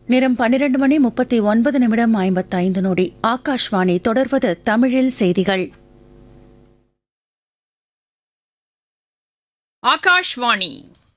நேரம் பன்னிரண்டு மணி முப்பத்தி ஒன்பது நிமிடம் ஐம்பத்தைந்து நொடி ஆகாஷ்வாணி தொடர்வது தமிழில் செய்திகள் ஆகாஷ்வாணி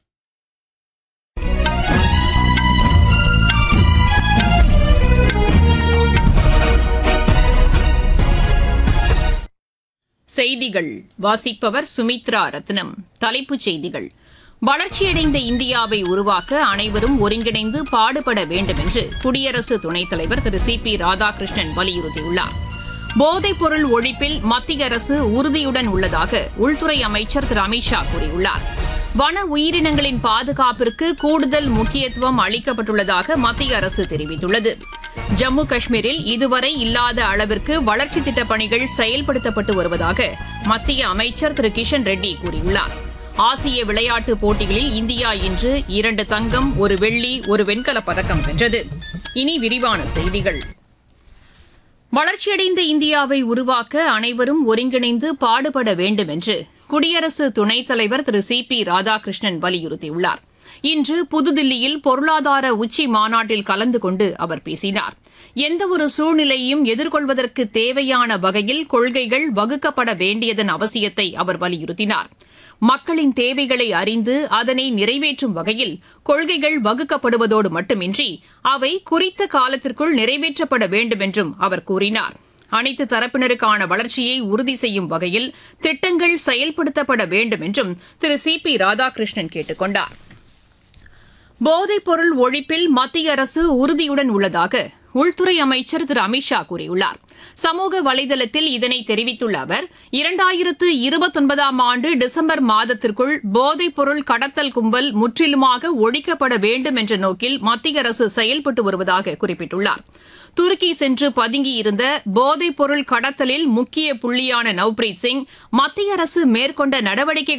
செய்திகள் வாசிப்பவர் சுமித்ரா ரத்னம் தலைப்புச் செய்திகள் வளர்ச்சியடைந்த இந்தியாவை உருவாக்க அனைவரும் ஒருங்கிணைந்து பாடுபட வேண்டும் என்று குடியரசு துணைத் தலைவர் திரு சி பி ராதாகிருஷ்ணன் வலியுறுத்தியுள்ளார் போதைப் பொருள் ஒழிப்பில் மத்திய அரசு உறுதியுடன் உள்ளதாக உள்துறை அமைச்சர் திரு அமித்ஷா கூறியுள்ளார் வன உயிரினங்களின் பாதுகாப்பிற்கு கூடுதல் முக்கியத்துவம் அளிக்கப்பட்டுள்ளதாக மத்திய அரசு தெரிவித்துள்ளது ஜம்மு காஷ்மீரில் இதுவரை இல்லாத அளவிற்கு வளர்ச்சித் திட்டப் பணிகள் செயல்படுத்தப்பட்டு வருவதாக மத்திய அமைச்சர் திரு கிஷன் ரெட்டி கூறியுள்ளார் ஆசிய விளையாட்டுப் போட்டிகளில் இந்தியா இன்று இரண்டு தங்கம் ஒரு வெள்ளி ஒரு வெண்கலப் பதக்கம் வென்றது இனி விரிவான செய்திகள் வளர்ச்சியடைந்த இந்தியாவை உருவாக்க அனைவரும் ஒருங்கிணைந்து பாடுபட வேண்டும் என்று குடியரசு துணைத் தலைவர் திரு சி பி ராதாகிருஷ்ணன் வலியுறுத்தியுள்ளார் இன்று புதுதில்லியில் பொருளாதார உச்சி மாநாட்டில் கலந்து கொண்டு அவர் பேசினார் எந்தவொரு சூழ்நிலையையும் எதிர்கொள்வதற்கு தேவையான வகையில் கொள்கைகள் வகுக்கப்பட வேண்டியதன் அவசியத்தை அவர் வலியுறுத்தினார் மக்களின் தேவைகளை அறிந்து அதனை நிறைவேற்றும் வகையில் கொள்கைகள் வகுக்கப்படுவதோடு மட்டுமின்றி அவை குறித்த காலத்திற்குள் நிறைவேற்றப்பட வேண்டும் என்றும் அவர் கூறினார் அனைத்து தரப்பினருக்கான வளர்ச்சியை உறுதி செய்யும் வகையில் திட்டங்கள் செயல்படுத்தப்பட வேண்டும் என்றும் திரு சி பி ராதாகிருஷ்ணன் கேட்டுக் கொண்டார் போதைப் பொருள் ஒழிப்பில் மத்திய அரசு உறுதியுடன் உள்ளதாக உள்துறை அமைச்சர் திரு அமித்ஷா கூறியுள்ளார் சமூக வலைதளத்தில் இதனை தெரிவித்துள்ள அவர் இரண்டாயிரத்து இருபத்தொன்பதாம் ஆண்டு டிசம்பர் மாதத்திற்குள் போதைப் பொருள் கடத்தல் கும்பல் முற்றிலுமாக ஒழிக்கப்பட வேண்டும் என்ற நோக்கில் மத்திய அரசு செயல்பட்டு வருவதாக குறிப்பிட்டுள்ளார் துருக்கி சென்று பதுங்கியிருந்த போதைப் பொருள் கடத்தலில் முக்கிய புள்ளியான நவ்பிரீத் சிங் மத்திய அரசு மேற்கொண்ட நடவடிக்கைகள்